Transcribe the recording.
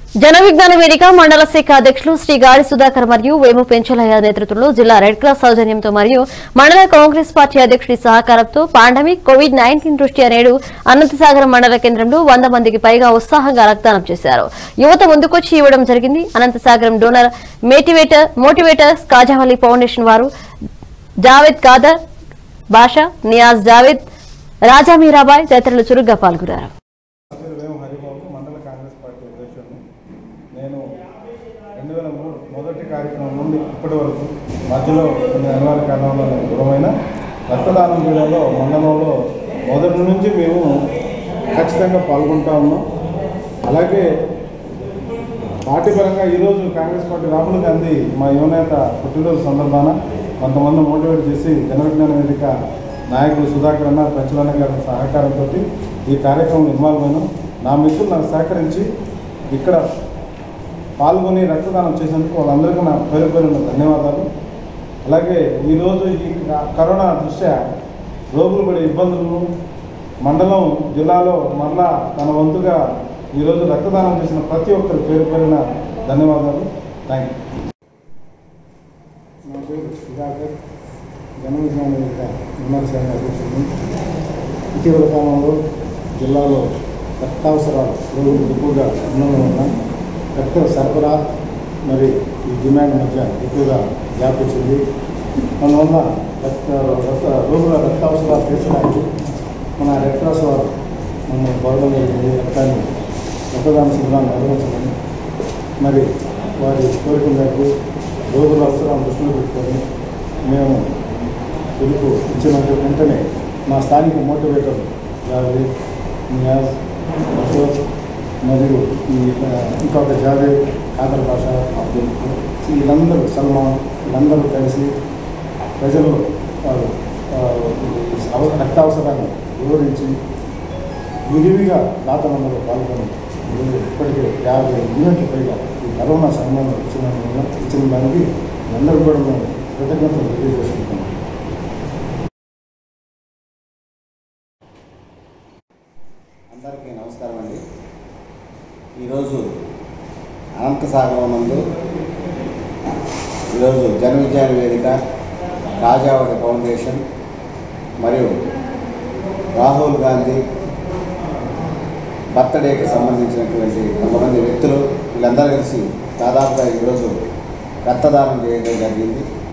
జన విజ్ఞాన వేదిక మండల శాఖ అధ్యక్షులు శ్రీ గాడి సుధాకర్ మరియు వేము పెంచలయ్య నేతృత్వంలో జిల్లా రెడ్ క్రాస్ సౌజన్యంతో మరియు మండల కాంగ్రెస్ పార్టీ అధ్యక్షుడి సహకారంతో పాండమిక్ కోవిడ్ నైన్టీన్ దృష్ట్యా నేడు అనంతసాగరం మండల కేంద్రంలో వంద మందికి పైగా ఉత్సాహంగా రక్తదానం చేశారు యువత ముందుకొచ్చి ఇవ్వడం జరిగింది Anantasagaram donor motivator motivators Kajavalli foundation వారు జావేద్ కాదర్ బాషా నియాజ్ జావేద్ రాజా మీరాబాయ్ తదితరులు చురుగ్గా పాల్గొన్నారు పేరు వేము హరిబాబు మండల కాంగ్రెస్ పార్టీ అధ్యక్షుడిని నేను రెండు వేల మూడు మొదటి కార్యక్రమం నుండి ఇప్పటి వరకు మధ్యలో కొన్ని అనివార్య కారణాల వల్ల దూరమైన రక్తదానం చేయడంలో మండలంలో మొదటి నుంచి మేము ఖచ్చితంగా పాల్గొంటా ఉన్నాం అలాగే పార్టీ పరంగా ఈరోజు కాంగ్రెస్ పార్టీ రాహుల్ గాంధీ మా యువనేత పుట్టినరోజు సందర్భాన కొంతమంది మోటివేట్ చేసి జన విజ్ఞాన వేదిక నాయకులు సుధాకర్ అన్న పెంచలన్న గారి సహకారంతో ఈ కార్యక్రమం ఇన్వాల్వ్ అయినాం నా మిత్రులు నాకు సహకరించి ఇక్కడ పాల్గొని రక్తదానం చేసినందుకు వాళ్ళందరికీ నా పేరు పేరున ధన్యవాదాలు అలాగే ఈరోజు ఈ క- కరోనా దృష్ట్యా రోగులు పడే ఇబ్బందులను మండలం జిల్లాలో మరలా తన వంతుగా ఈరోజు రక్తదానం చేసిన ప్రతి ఒక్కరి పేరు పేరున ధన్యవాదాలు థ్యాంక్ యూ నా పేరు సుధాకర్ జన విజ్ఞాన వేదిక నిర్మల సంఘ అధ్యక్షుడిని ఇటీవల కాలంలో జిల్లాలో రక్తావసరాలు రోగులు ఎక్కువగా ఉండడం వలన రక్త సరఫరా మరి ఈ డిమాండ్ మధ్య ఎక్కువగా గ్యాప్ వచ్చింది అందువల్ల రక్త రక్త రోగుల రక్తావసరాలు తీర్చడానికి మన రెడ్ క్రాస్ వారు మమ్మల్ని కోరడం జరిగింది రక్తాన్ని రక్తదాన శిబిరాన్ని నిర్వహించమని మరి వారి కోరిక మేరకు రోగుల అవసరాలను దృష్టిలో పెట్టుకొని మేము పిలుపు ఇచ్చిన వెంటనే మా స్థానిక మోటివేటర్ జావేద్ నియాజ్ అశోక్ మరియు ఈ ఆ, ఇంకొక జావేద్ కాదర్ భాష అబ్దుల్ వీళ్ళందరూ సల్మాన్ వీళ్ళందరూ కలిసి ప్రజలు వారు ఆ, ఈ అవ- రక్తావసరాన్ని వివరించి విరివిగా దాతనంలో పాల్గొని ఈరోజు ఇప్పటికే యాభై యూనిట్లు పైగా ఈ కరోనా సమయంలో ఇచ్చిన ఇచ్చిన దానికి అందరూ కూడా మేము కృతజ్ఞతలు తెలియజేసుకుంటున్నాం అందరికీ నమస్కారం అండి ఈరోజు అనంతసాగరం నందు ఈరోజు జన విజ్ఞాన వేదిక రాజావతి ఫౌండేషన్ మరియు రాహుల్ గాంధీ బర్త్డేకి సంబంధించినటువంటి కొంతమంది వ్యక్తులు వీళ్ళందరూ కలిసి దాదాపుగా ఈరోజు రక్తదానం చేయడం జరిగింది